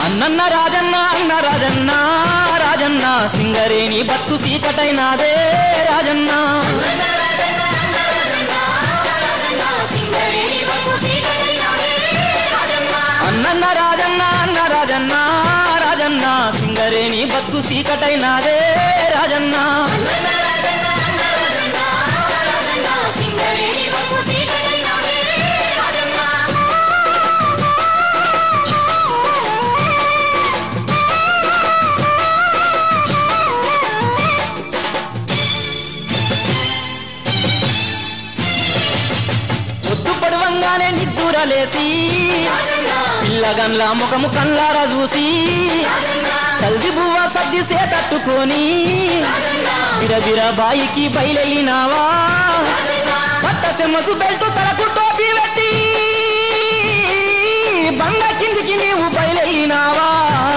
అన్నన్న రాజన్న అన్న రాజన్న రాజన్న సింగరేణి బతుకు సీకటైనాదే రాజన్న అన్నన్న రాజన్న అన్న రాజన్న రాజన్న సింగరేణి బతుకు సీకటైనాదే రాజన్న పొద్దు పడవంగానే నిద్దురలేసి పిల్లగన్ల ముఖము కల్లారా చూసి సల్ది బువ్వ సర్ది సేతట్టుకొని బిరబిర బాయికి బయలెళ్ళినావా పట్ట సెమ్మసు బెల్ట్ తలకు టోపీ పెట్టి బంగ కిందికి నీవు బయలెళ్ళినావా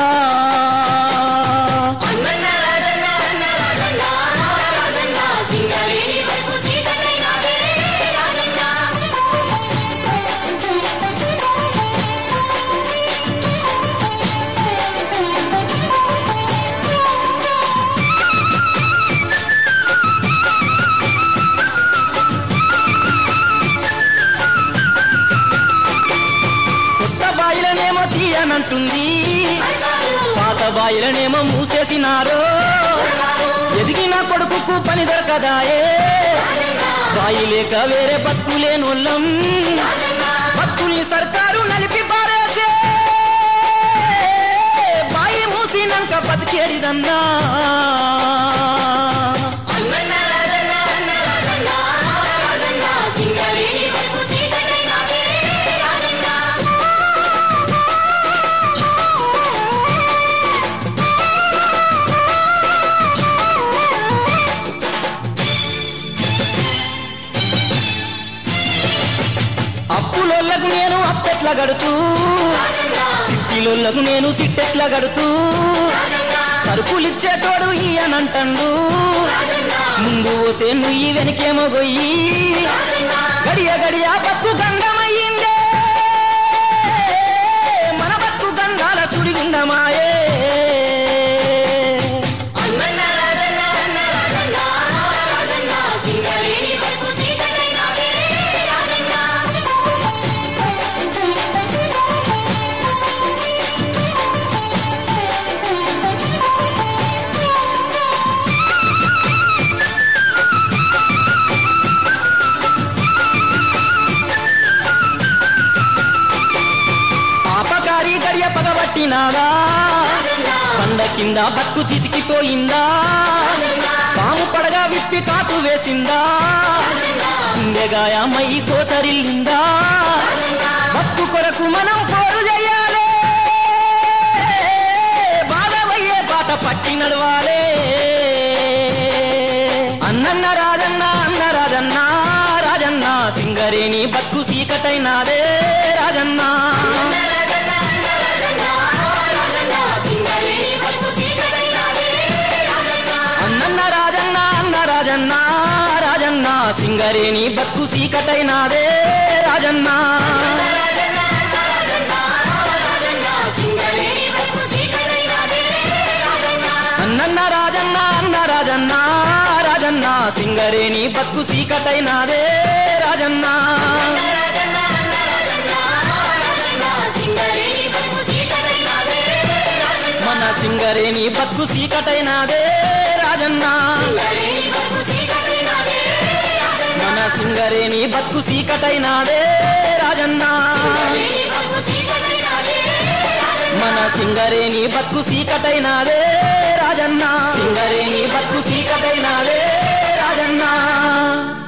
కొత్త బాయిలనేమో తీయనంటుంది పాత బాయిలనేమో మూసేసినారు ఎదిగిన కొడుకుకు పని దొరకదాయే బాయి లేక వేరే బతుకులేనోళ్ళం బతుకుల్ని సర్కారు నలిపి పారేసే బాయి మూసినాక బతికేడిదన్నా అప్పులోళ్ళకు నేను అప్పెట్ల గడుతూ సిట్టిలోళ్ళకు నేను సిట్టెట్ల గడుతూ సరుకులిచ్చేటోడు ఈయనంటండు ముందు పోతే నుయ్యి వెనకేమో గొయ్యి గడియ గడియ బతుకు గంగమయ్యిందే మన బతుకు గంగాల సుడిగుండమాయే పాపకారి గడియ పగబట్టినాదా పండ కింద బతుకు చితికిపోయిందా పాము పడగా విప్పి కాటు వేసిందా గుండెగాయమై కోసరిల్లిందా బతుకు కొరకు మనం పోరు చేయాలి బాధవయ్యే బాట పట్టి నడవాలే అన్నన్న రాజన్న అన్న రాజన్న రాజన్న సింగరేణి బతుకు సీకటైనాదే రాజన్న అన్నన్న రాజన్న అన్న రాజన్న రాజన్న సింగరేణి బతుకు సీకటైనాదే రాజన్న అన్నన్న రాజన్న అన్న రాజన్న రాజన్న సింగరేణి బతుకు సీకటైనాదే రాజన్న మన సింగరేణి బతుకు సీకటైనాదే రాజన్న మన సింగరేణి బతుకు సీకటైనాదే రాజన్న మన సింగరేణి బతుకు సీకటైనాదే రాజన్న సింగరేణి బతుకు సీకటైనాదే రాజన్న